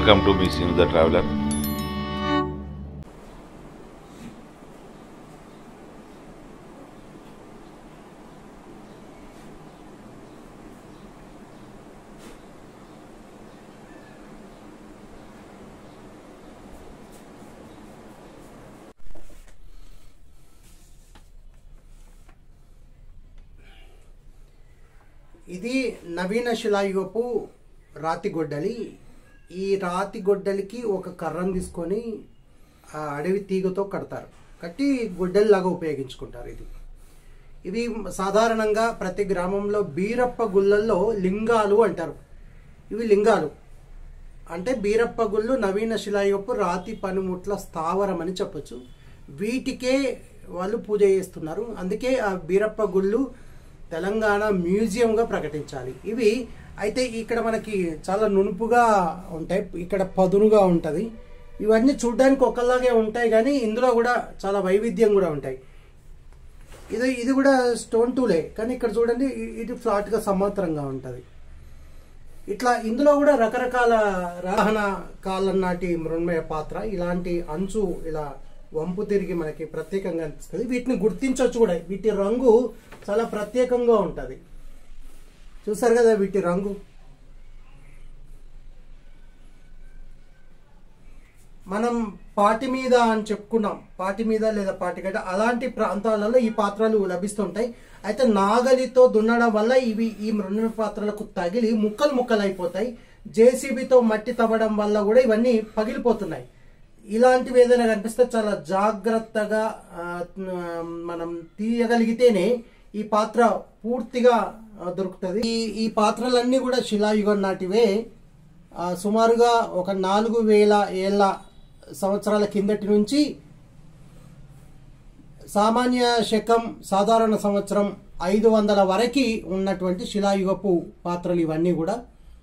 Welcome to మీ Seenu the traveller ఇది నవీన శిలాయుగపు రాతి గొడ్డలి ఈ రాతి గొడ్డలికి ఒక కర్రను తీసుకొని ఆ అడవి తీగతో కడతారు కట్టి గొడ్డలిలాగా ఉపయోగించుకుంటారు ఇది ఇవి సాధారణంగా ప్రతి గ్రామంలో బీరప్ప గుళ్ళల్లో లింగాలు అంటారు ఇవి లింగాలు అంటే బీరప్ప గుళ్ళు నవీన శిలాయుగపు రాతి పనిముట్ల స్థావరం అని చెప్పొచ్చు వీటికే వాళ్ళు పూజ చేస్తున్నారు అందుకే ఆ బీరప్ప గుళ్ళు తెలంగాణ మ్యూజియంగా ప్రకటించాలి ఇవి అయితే ఇక్కడ మనకి చాలా నునుపుగా ఉంటాయి ఇక్కడ పదునుగా ఉంటుంది ఇవన్నీ చూడడానికి ఒకలాగే ఉంటాయి కానీ ఇందులో కూడా చాలా వైవిధ్యం కూడా ఉంటాయి ఇది ఇది కూడా స్టోన్ టూలే కానీ ఇక్కడ చూడండి ఇ- ఇది ఫ్లాట్గా సమాంతరంగా ఉంటుంది ఇట్లా ఇందులో కూడా రకరకాల రాహన కాలం నాటి మృణ్మయ పాత్ర ఇలాంటి అంచు ఇలా వంపు తిరిగి మనకి ప్రత్యేకంగా అనిపిస్తుంది వీటిని గుర్తించవచ్చు కూడా వీటి రంగు చాలా ప్రత్యేకంగా ఉంటుంది చూసారు కదా వీటి రంగు మనం పాటి మీద అని చెప్పుకున్నాం పాటి మీద లేదా పాటిగడ్డ అలాంటి ప్రాంతాలలో ఈ పాత్రలు లభిస్తుంటాయి అయితే నాగలితో దున్నడం వల్ల ఇవి ఈ మృణ పాత్రలకు తగిలి ముక్కలు ముక్కలు అయిపోతాయి జేసీబీతో మట్టి తవ్వడం వల్ల కూడా ఇవన్నీ పగిలిపోతున్నాయి ఇలాంటివి ఏదైనా కనిపిస్తే చాలా జాగ్రత్తగా ఆ, మనం తీయగలిగితేనే ఈ పాత్ర పూర్తిగా ఆ, దొరుకుతుంది ఈ ఈ పాత్రలన్నీ కూడా శిలాయుగం నాటివే ఆ, సుమారుగా ఒక నాలుగు వేల ఏళ్ళ సంవత్సరాల కిందటి నుంచి సామాన్య శకం సాధారణ సంవత్సరం ఐదు వందల వరకు ఉన్నటువంటి శిలాయుగపు పాత్రలు ఇవన్నీ కూడా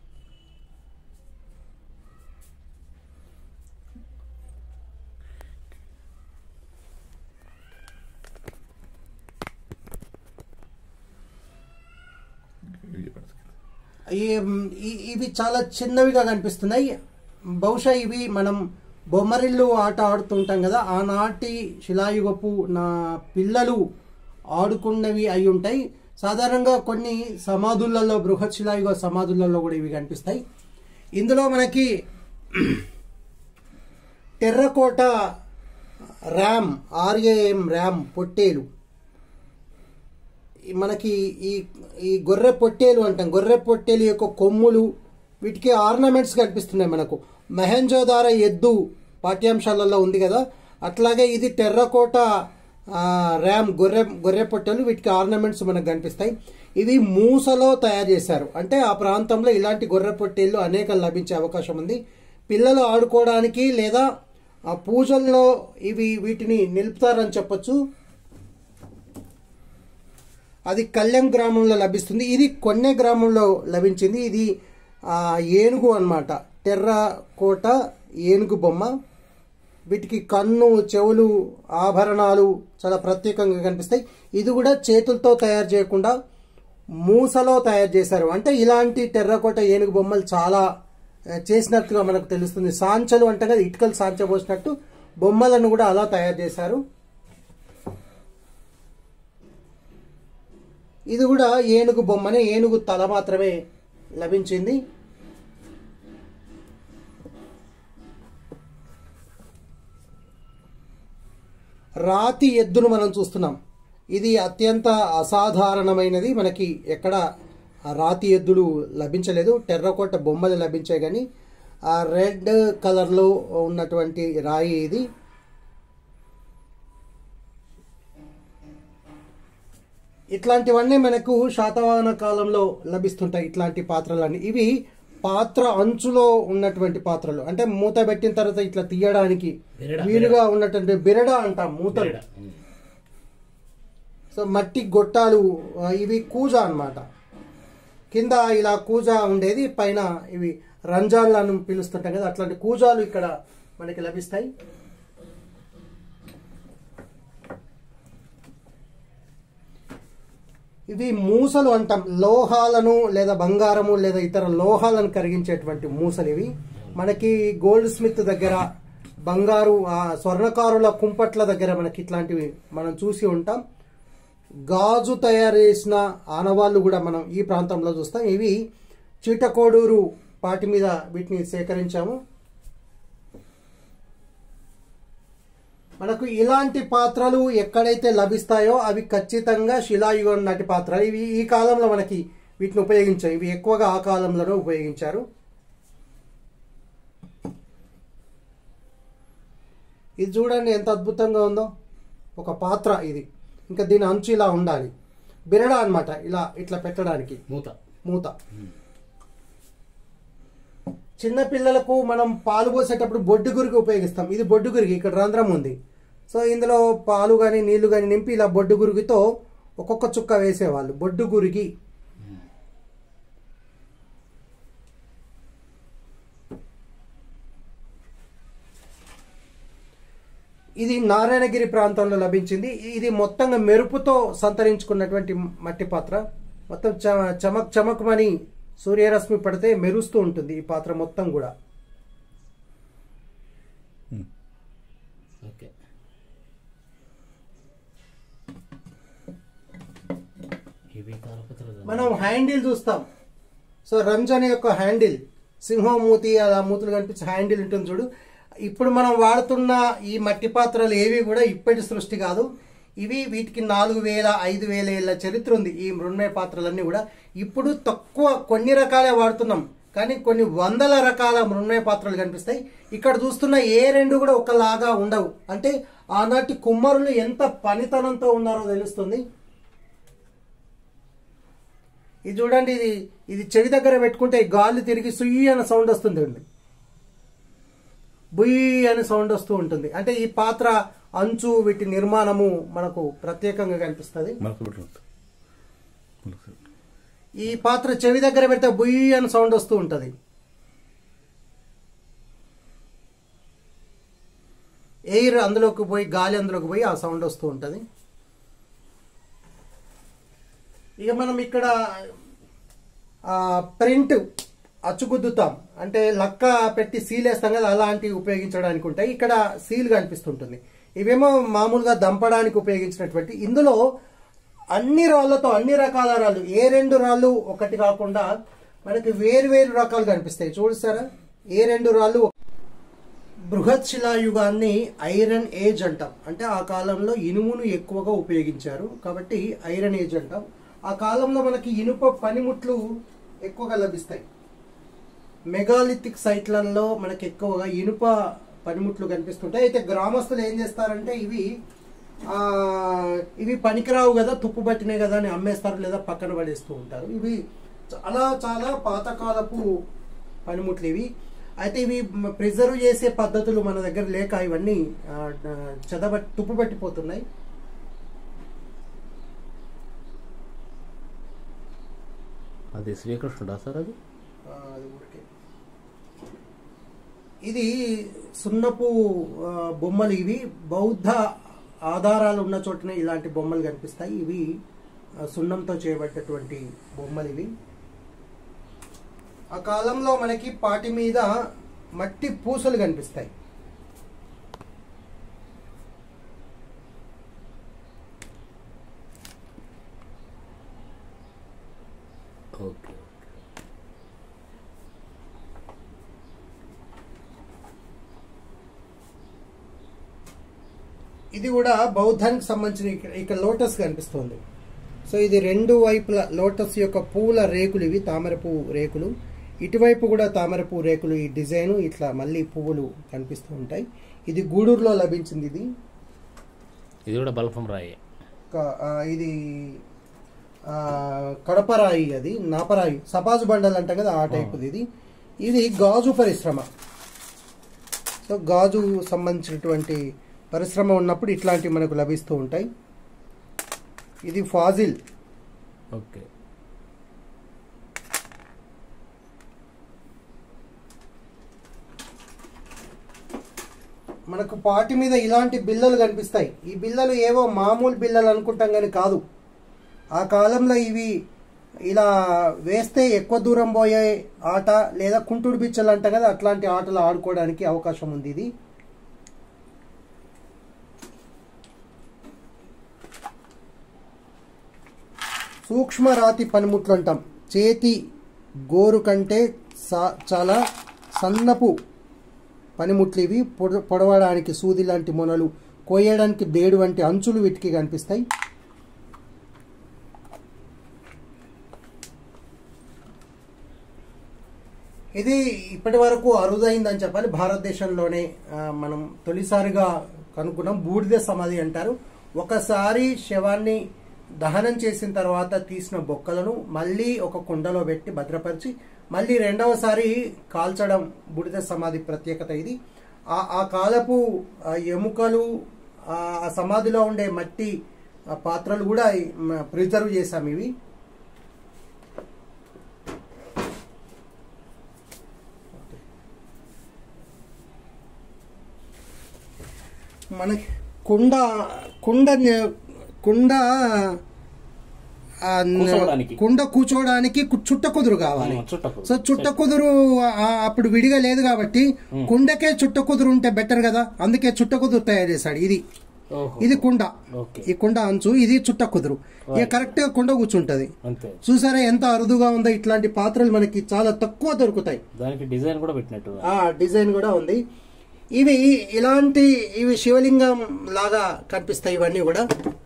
ఈ- ఈ- ఇవి చాలా చిన్నవిగా కనిపిస్తున్నాయి బహుశా ఇవి మనం బొమ్మరిల్లు ఆట ఆడుతుంటాం కదా ఆనాటి శిలాయుగపు నా పిల్లలు ఆడుకున్నవి అయి ఉంటాయి సాధారణంగా కొన్ని సమాధులలో బృహత్ శిలాయుగ సమాధులలో కూడా ఇవి కనిపిస్తాయి ఇందులో మనకి టెర్రకోట ర్యామ్ ఆర్ఏఎం ర్యామ్ పొట్టేలు ఈ మనకి ఈ ఈ గొర్రె పొట్టేలు అంటాం గొర్రె పొట్టేలు యొక్క కొమ్ములు వీటికి ఆర్నమెంట్స్ కనిపిస్తున్నాయి మనకు మెహంజోదార ఎద్దు పాఠ్యాంశాలలో ఉంది కదా అట్లాగే ఇది టెర్రకోట ఆ, ర్యామ్ గొర్రె గొర్రె పొట్టెలు వీటికి ఆర్నమెంట్స్ మనకు కనిపిస్తాయి ఇవి మూసలో తయారు చేశారు అంటే ఆ ప్రాంతంలో ఇలాంటి గొర్రె పొట్టేళ్ళు అనేక లభించే అవకాశం ఉంది పిల్లలు ఆడుకోవడానికి లేదా ఆ పూజల్లో ఇవి వీటిని నిలుపుతారని చెప్పొచ్చు అది కళ్యాణ్ గ్రామంలో లభిస్తుంది ఇది కొన్నే గ్రామంలో లభించింది ఇది ఆ, ఏనుగు అన్నమాట టెర్రా కోట ఏనుగు బొమ్మ వీటికి కన్ను చెవులు ఆభరణాలు చాలా ప్రత్యేకంగా కనిపిస్తాయి ఇది కూడా చేతులతో తయారు చేయకుండా మూసలో తయారు చేశారు అంటే ఇలాంటి టెర్రకోట ఏనుగు బొమ్మలు చాలా ఆ, చేసినట్టుగా మనకు తెలుస్తుంది సాంచలు అంటే కదా ఇటుకలు సాంచ పోసినట్టు బొమ్మలను కూడా అలా తయారు చేశారు ఇది కూడా ఏనుగు బొమ్మనే ఏనుగు తల మాత్రమే లభించింది రాతి ఎద్దును మనం చూస్తున్నాం ఇది అత్యంత అసాధారణమైనది మనకి ఎక్కడ ఆ రాతి ఎద్దులు లభించలేదు టెర్రకోట బొమ్మలు లభించాయి కానీ ఆ రెడ్ కలర్లో ఉన్నటువంటి రాయి ఇది ఇట్లాంటివన్నీ మనకు శాతవాహన కాలంలో లభిస్తుంటాయి ఇట్లాంటి పాత్రలన్నీ ఇవి పాత్ర అంచులో ఉన్నటువంటి పాత్రలు అంటే మూత పెట్టిన తర్వాత ఇట్లా తీయడానికి బిరడ, వీలుగా ఉన్నటువంటి బిరడ అంటాం మూతలు బిరడ. సో మట్టి గొట్టాలు ఆ, ఇవి కూజ అన్నమాట కింద ఇలా కూజ ఉండేది పైన ఇవి రంజాన్లను పిలుస్తుంటాం కదా అట్లాంటి కూజాలు ఇక్కడ మనకి లభిస్తాయి ఇవి మూసలు అంటాం లోహాలను లేదా బంగారము లేదా ఇతర లోహాలను కరిగించేటువంటి మూసలు ఇవి మనకి గోల్డ్ స్మిత్ దగ్గర బంగారు ఆ స్వర్ణకారుల కుంపట్ల దగ్గర మనకి ఇట్లాంటివి మనం చూసి ఉంటాం గాజు తయారు చేసిన ఆనవాళ్ళు కూడా మనం ఈ ప్రాంతంలో చూస్తాం ఇవి చీటకోడూరు పాటి మీద వీటిని సేకరించాము మనకు ఇలాంటి పాత్రలు ఎక్కడైతే లభిస్తాయో అవి ఖచ్చితంగా శిలాయుగం నాటి పాత్రలు ఇవి ఈ కాలంలో మనకి వీటిని ఉపయోగించాం ఇవి ఎక్కువగా ఆ కాలంలోనే ఉపయోగించారు ఇది చూడండి ఎంత అద్భుతంగా ఉందో ఒక పాత్ర ఇది ఇంకా దీని అంచు ఇలా ఉండాలి బిరడ అన్నమాట ఇలా ఇట్లా పెట్టడానికి మూత మూత చిన్న పిల్లలకు మనం పాలు పోసేటప్పుడు బొడ్డు గురికి ఉపయోగిస్తాం ఇది బొడ్డు గురికి ఇక్కడ రంధ్రం ఉంది సో ఇందులో పాలు కానీ నీళ్లు కానీ నింపి ఇలా బొడ్డు గురిగితో ఒక్కొక్క చుక్క వేసేవాళ్ళు బొడ్డు గురికి ఇది నారాయణగిరి ప్రాంతంలో లభించింది ఇది మొత్తంగా మెరుపుతో సంతరించుకున్నటువంటి మట్టి పాత్ర మొత్తం చ- చమక్ చమక్మని సూర్యరశ్మి పడితే మెరుస్తూ ఉంటుంది ఈ పాత్ర మొత్తం కూడా ఓకే ఇవి తారపత్రాలు మనం హ్యాండిల్ చూస్తాం సో రంజాన్ యొక్క హ్యాండిల్ సింహం మూతి అలా మూతులు కనిపించే హ్యాండిల్ ఉంటుంది చూడు ఇప్పుడు మనం వాడుతున్న ఈ మట్టి పాత్రలు ఏవి కూడా ఇప్పటి సృష్టి కాదు ఇవి వీటికి నాలుగు వేల ఐదు వేల ఏళ్ళ చరిత్ర ఉంది ఈ మృణ్మయ పాత్రలన్నీ కూడా ఇప్పుడు తక్కువ కొన్ని రకాలే వాడుతున్నాం కానీ కొన్ని వందల రకాల మృణ్మయ పాత్రలు కనిపిస్తాయి ఇక్కడ చూస్తున్న ఏ రెండు కూడా ఒకలాగా ఉండవు అంటే ఆనాటి కుమ్మరులు ఎంత పనితనంతో ఉన్నారో తెలుస్తుంది ఇది చూడండి ఇది ఇది చెవి దగ్గర పెట్టుకుంటే ఈ గాలి తిరిగి సుయ్యి అనే సౌండ్ వస్తుంది అండి బుయ్యి అనే సౌండ్ వస్తూ ఉంటుంది అంటే ఈ పాత్ర అంచు వీటి నిర్మాణము మనకు ప్రత్యేకంగా కనిపిస్తుంది మనకు పెట్టు మనకు ఈ పాత్ర చెవి దగ్గర పెడితే బుయ్యి అని సౌండ్ వస్తూ ఉంటుంది ఎయిర్ అందులోకి పోయి గాలి అందులోకి పోయి ఆ సౌండ్ వస్తూ ఉంటుంది ఇక మనం ఇక్కడ ప్రింట్ అచ్చుగుద్దుతాం అంటే లక్క పెట్టి సీల్ వేస్తాం కదా అలాంటివి ఉపయోగించడానికి ఉంటాయి ఇక్కడ సీల్ కనిపిస్తుంటుంది ఇవేమో మామూలుగా దంపడానికి ఉపయోగించినటువంటి ఇందులో అన్ని రాళ్లతో అన్ని రకాల రాళ్ళు ఏ రెండు రాళ్ళు ఒకటి కాకుండా మనకి వేరు వేరు రకాలు కనిపిస్తాయి చూస్తారా ఏ రెండు రాళ్ళు బృహత్ శిలాయుగాన్ని ఐరన్ ఏజ్ అంటాం అంటే ఆ కాలంలో ఇనుమును ఎక్కువగా ఉపయోగించారు కాబట్టి ఐరన్ ఏజ్ అంటాం ఆ కాలంలో మనకి ఇనుప పనిముట్లు ఎక్కువగా లభిస్తాయి మెగాలిథిక్ సైట్లలో మనకి ఎక్కువగా ఇనుప పనిముట్లు కనిపిస్తుంటాయి అయితే గ్రామస్తులు ఏం చేస్తారంటే ఇవి ఆ, ఇవి పనికిరావు కదా తుప్పు పట్టినాయి కదా అని అమ్మేస్తారు లేదా పక్కన పడేస్తూ ఉంటారు ఇవి చాలా చాలా పాతకాలపు పనిముట్లు ఇవి అయితే ఇవి ప్రిజర్వ్ చేసే పద్ధతులు మన దగ్గర లేక ఇవన్నీ ఆ, చెదబట్టి తుప్పు పట్టిపోతున్నాయి అది శ్రీకృష్ణుడా సార్ అది ఆ, అది ఊరికే. ఇది సున్నపు ఆ, బొమ్మలు ఇవి బౌద్ధ ఆధారాలు ఉన్న చోటనే ఇలాంటి బొమ్మలు కనిపిస్తాయి ఇవి ఆ, సున్నంతో చేయబడ్డటువంటి బొమ్మలు ఇవి ఆ కాలంలో మనకి పాటి మీద మట్టి పూసలు కనిపిస్తాయి ఓకే ఇది కూడా బౌద్ధానికి సంబంధించిన ఇక్కడ ఇక్కడ లోటస్ కనిపిస్తుంది సో ఇది రెండు వైపుల లోటస్ యొక్క పూల రేకులు ఇవి తామర పువ్వు రేకులు ఇటువైపు కూడా తామర పువ్వు రేకులు ఈ డిజైన్ ఇట్లా మళ్ళీ పువ్వులు కనిపిస్తూ ఉంటాయి ఇది గూడూరులో లభించింది ఇది ఇది కూడా బల్ఫం రాయి క- ఆ, ఇది ఆ, కడపరాయి అది నాపరాయి సపాజు బండలు అంటాం కదా ఆ టైపుది ఇది ఇది గాజు పరిశ్రమ సో గాజు సంబంధించినటువంటి పరిశ్రమ ఉన్నప్పుడు ఇట్లాంటివి మనకు లభిస్తూ ఉంటాయి ఇది ఫాజిల్ ఓకే మనకు పాటి మీద ఇలాంటి బిల్లలు కనిపిస్తాయి ఈ బిల్లలు ఏవో మామూలు బిల్లలు అనుకుంటాం కానీ కాదు ఆ కాలంలో ఇవి ఇలా వేస్తే ఎక్కువ దూరం పోయే ఆట లేదా కుంటుడు బిచ్చలు అంట కదా అట్లాంటి ఆటలు ఆడుకోవడానికి అవకాశం ఉంది ఇది సూక్ష్మ రాతి పనిముట్లు అంటాం చేతి గోరు కంటే సా- చాలా సన్నపు పనిముట్లు ఇవి పొడ- పొడవడానికి సూది లాంటి మొనలు కోయడానికి బ్లేడు వంటి అంచులు వీటికి కనిపిస్తాయి ఇది ఇప్పటి వరకు అరుదైందని చెప్పాలి భారతదేశంలోనే ఆ, మనం తొలిసారిగా కనుక్కున్నాం బూడిద సమాధి అంటారు ఒకసారి శవాన్ని దహనం చేసిన తర్వాత తీసిన బొక్కలను మళ్ళీ ఒక కుండలో పెట్టి భద్రపరిచి మళ్ళీ రెండవసారి కాల్చడం బూడిద సమాధి ప్రత్యేకత ఇది ఆ ఆ కాలపు ఆ, ఎముకలు ఆ ఆ సమాధిలో ఉండే మట్టి ఆ పాత్రలు కూడా ప్రిజర్వ్ చేశాం ఇవి మనకి కుండ కుండ ని- కుండ ఆ, న- కూర్చోవడానికి. కుండ కూర్చోవడానికి కు- చుట్ట కుదురు కావాలి ఆ, చుట్ట కుదురు. సో చుట్ట కుదురు ఆ, అప్పుడు విడిగా లేదు కాబట్టి కుండకే చుట్ట కుదురు ఉంటే బెటర్ కదా అందుకే చుట్ట కుదురు తయారు చేశాడు ఇది ఓహో ఇది కుండ ఓకే ఈ కుండ అంచు ఇది చుట్ట కుదురు ఇక కరెక్ట్ గా కుండ కూర్చుంటది అంతే చూసారా ఎంత అరుదుగా ఉందో ఇట్లాంటి పాత్రలు మనకి చాలా తక్కువ దొరుకుతాయి దానికి డిజైన్ కూడా పెట్టినట్టు ఆ డిజైన్ కూడా ఉంది ఇవి ఇలాంటి ఇవి శివలింగం లాగా కనిపిస్తాయి ఇవన్నీ కూడా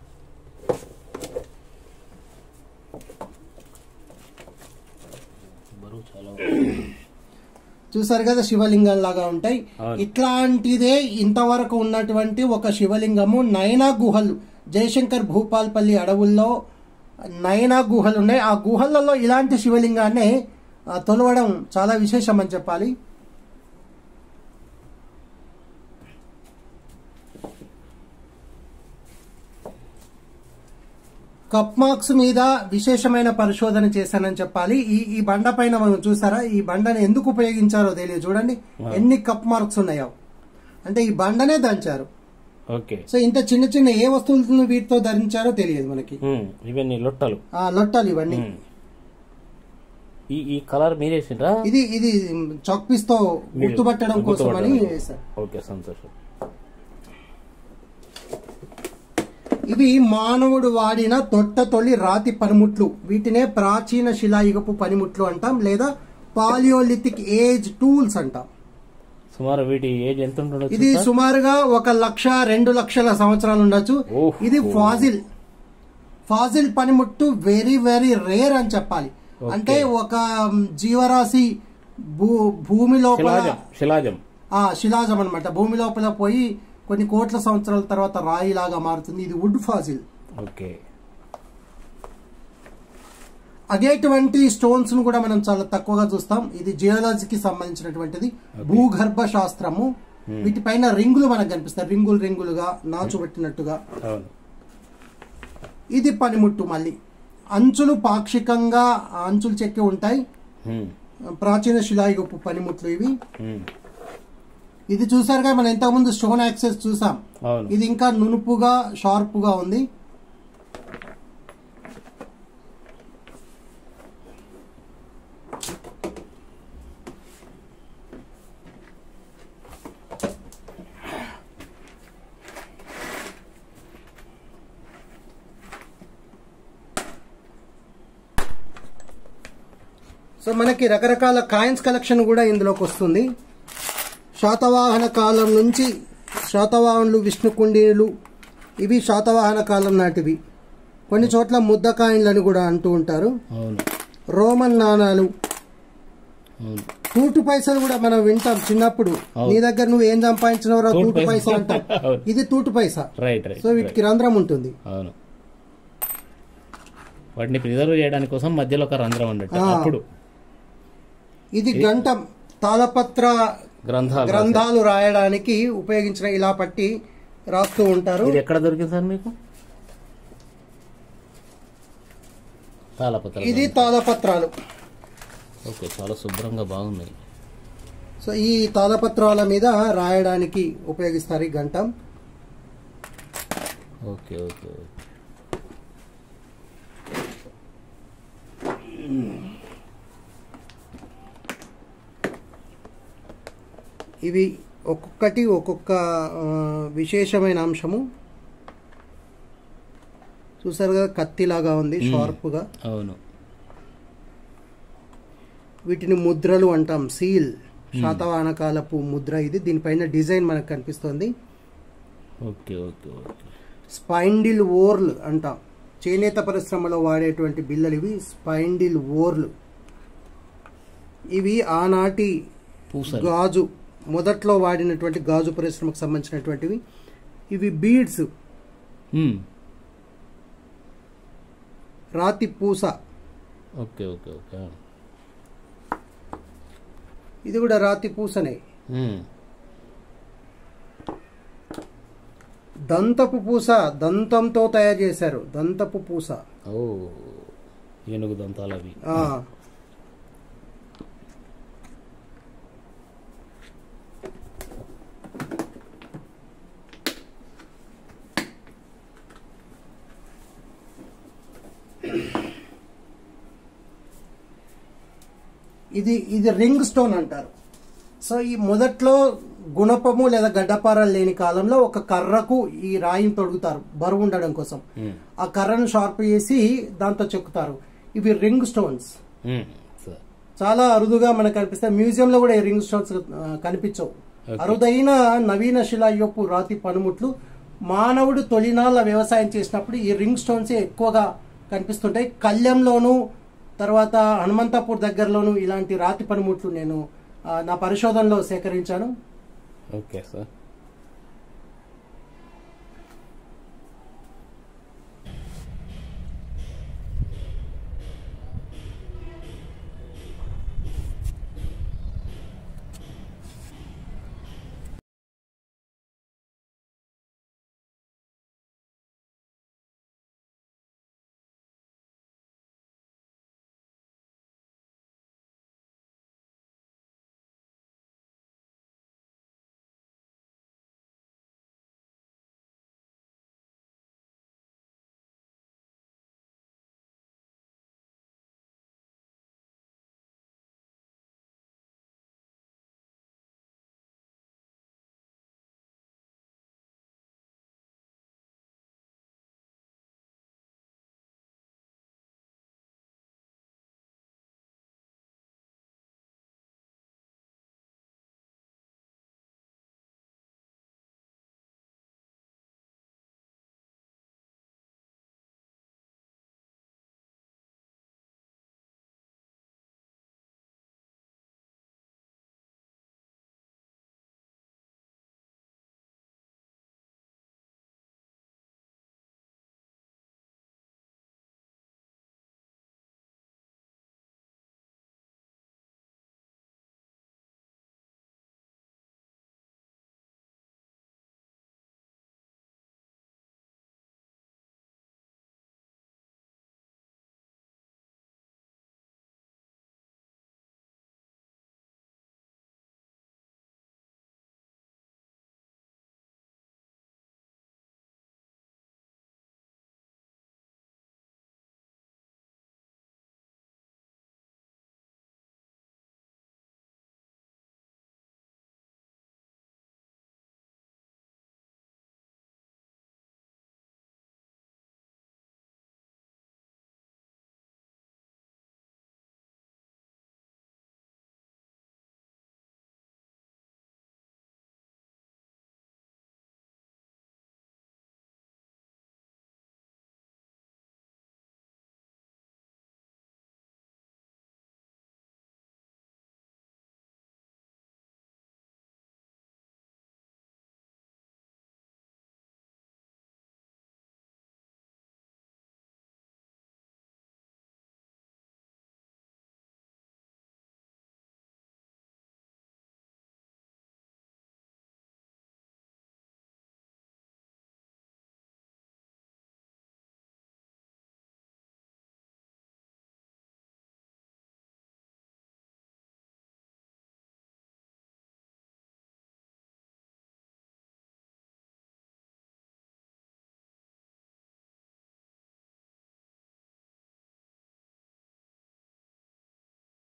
బరువు చాలా ఉంది. చూసారు కదా శివలింగం లాగా ఉంటాయి అవును. ఇట్లాంటిదే ఇంతవరకు ఉన్నటువంటి ఒక శివలింగము నయనా గుహలు జయశంకర్ భూపాల్పల్లి అడవుల్లో నయనా గుహలు ఉన్నాయి ఆ గుహలలో ఇలాంటి శివలింగాన్ని ఆ, తొలవడం చాలా విశేషం అని చెప్పాలి కప్ మార్క్స్ మీద విశేషమైన పరిశోధన చేశానని చెప్పాలి ఈ ఈ బండ పైన మనం చూసారా ఈ బండని ఎందుకు ఉపయోగించారో తెలియదు చూడండి ఎన్ని కప్ మార్క్స్ ఉన్నాయో అంటే ఈ బండనే దంచారు ఓకే సో ఇంత చిన్న చిన్న ఏ వస్తువులను వీటితో ధరించారో తెలియదు మనకి ఉమ్, ఇవన్నీ లొట్టలు ఆ లొట్టాలు ఇవన్నీ ఉమ్. ఈ ఈ కలర్ మీరేసిండ్రా ఇది ఇది చాక్ పీస్ తో మీరు గుర్తుపట్టడం కోసం అని గుర్తుపట్టడం. వేశారు ఓకే సంతోషం ఇవి మానవుడు వాడిన తొట్ట తొలి రాతి పనిముట్లు వీటినే ప్రాచీన శిలాయుగపు పనిముట్లు అంటాం లేదా పాలియోలిథిక్ ఏజ్ టూల్స్ అంటాం సుమారు వీటి ఏజ్ ఎంత ఉంటుండొచ్చు ఇది సార్? సుమారుగా ఒక లక్ష రెండు లక్షల సంవత్సరాలు ఉండొచ్చు ఓహో. ఇది ఫాజిల్ ఫాజిల్ పనిముట్టు వెరీ వెరీ రేర్ అని చెప్పాలి ఓకే. అంటే ఒక మ్, జీవరాశి భూ భూమి లోపల శిలాజం శిలాజం ఆ శిలాజం అనమాట భూమి లోపల పోయి కొన్ని కోట్ల సంవత్సరాల తర్వాత రాయి లాగా మారుతుంది ఇది వుడ్ ఫాజిల్ ఓకే అదేటువంటి స్టోన్స్ ను కూడా మనం చాలా తక్కువగా చూస్తాం ఇది జియాలజీకి సంబంధించినటువంటిది భూగర్భ శాస్త్రము వీటిపైన రింగులు మనకు కనిపిస్తాయి రింగులు రింగులుగా నాచు పెట్టినట్టుగా అవును ఇది పనిముట్టు మళ్ళీ అంచులు పాక్షికంగా ఆ అంచులు చెక్కి ఉంటాయి ఉమ్, ప్రాచీన శిలాయుగపు పనిముట్లు ఇవి ఉమ్, ఇది చూసారుగా మనం ఇంతకుముందు స్టోన్ యాక్సెస్ చూసాం అవును ఇది ఇంకా నునుపుగా షార్ప్గా ఉంది సో మనకి రకరకాల కాయిన్స్ కలెక్షన్ కూడా ఇందులోకి వస్తుంది శాతవాహన కాలం నుంచి శాతవాహనులు విష్ణుకుండీలు ఇవి శాతవాహన కాలం నాటివి కొన్ని చోట్ల ముద్ద కాయిన్లని కూడా అంటూ ఉంటారు అవును రోమన్ నాణాలు అవును తూటు పైసలు కూడా మనం వింటాం చిన్నప్పుడు నీ దగ్గర నువ్వు ఏం సంపాదించినవరా తూటు తూటు పైస. పైసా అంటాం అవును. ఇది తూటు పైసా రైట్ రైట్ సో వీటికి రంధ్రం ఉంటుంది అవును వాటిని ప్రిజర్వ్ చేయడానికి కోసం మధ్యలో ఒక రంధ్రం ఉండట ఆ. అప్పుడు ఇది గంటం తాళపత్ర గ్రంథాలు గ్రంథాలు రాయడానికి ఉపయోగించిన ఇలా పట్టి రాస్తూ ఉంటారు ఇది ఎక్కడ దొరికింది సార్ మీకు తాళపత్ర ఇది తాళపత్రాలు ఓకే చాలా శుభ్రంగా బాగున్నాయి సో ఈ తాళపత్రాల మీద రాయడానికి ఉపయోగిస్తారు ఈ గంటం ఓకే ఓకే ఓకే ఇవి ఒక్కొక్కటి ఒక్కొక్క ఆ, విశేషమైన అంశము చూసారు కదా కత్తిలాగా ఉంది మ్మ్. షార్ప్గా అవును వీటిని ముద్రలు అంటాం సీల్ శాతవాహనకాలపు ముద్ర ఇది దీనిపైన డిజైన్ మనకు కనిపిస్తుంది okay okay okay spindle whorl అంటాం చేనేత పరిశ్రమలో వాడేటువంటి బిల్లలు ఇవి స్పైండిల్ ఓర్లు ఇవి ఆనాటి పూసలు గాజు మొదట్లో వాడినటువంటి గాజు పరిశ్రమకు సంబంధించినటువంటివి ఇవి బీడ్స్ మ్మ్. రాతి పూస ఓకే ఓకే ఓకే ఇది కూడా రాతి పూసనే మ్మ్. దంతపు పూస దంతంతో తయారు చేశారు దంతపు పూస ఓ ఏనుగు దంతాలు అవి ఆ. ఇది ఇది రింగ్ స్టోన్ అంటారు సో ఈ మొదట్లో గుణపము లేదా గడ్డపారలు లేని కాలంలో ఒక కర్రకు ఈ రాయిని తొడుగుతారు బరువు ఉండడం కోసం మ్మ్. ఆ కర్రను షార్ప్ చేసి దాంతో చెక్కుతారు ఇవి రింగ్ స్టోన్స్ మ్మ్. సరే. చాలా అరుదుగా మనకు కనిపిస్తాయి మ్యూజియంలో కూడా ఈ రింగ్ స్టోన్స్ ఆ, కనిపించవు Okay. అరుదైన నవీన శిలాయుపు రాతి పనిముట్లు మానవుడు తొలినాళ్ళ వ్యవసాయం చేసినప్పుడు ఈ రింగ్ స్టోన్స్ ఎక్కువగా కనిపిస్తుంటాయి కళ్యంలోను తర్వాత హనుమంతాపూర్ దగ్గరలోను ఇలాంటి రాతి పనిముట్లు నేను ఆ, నా పరిశోధనలో సేకరించాను ఓకే సార్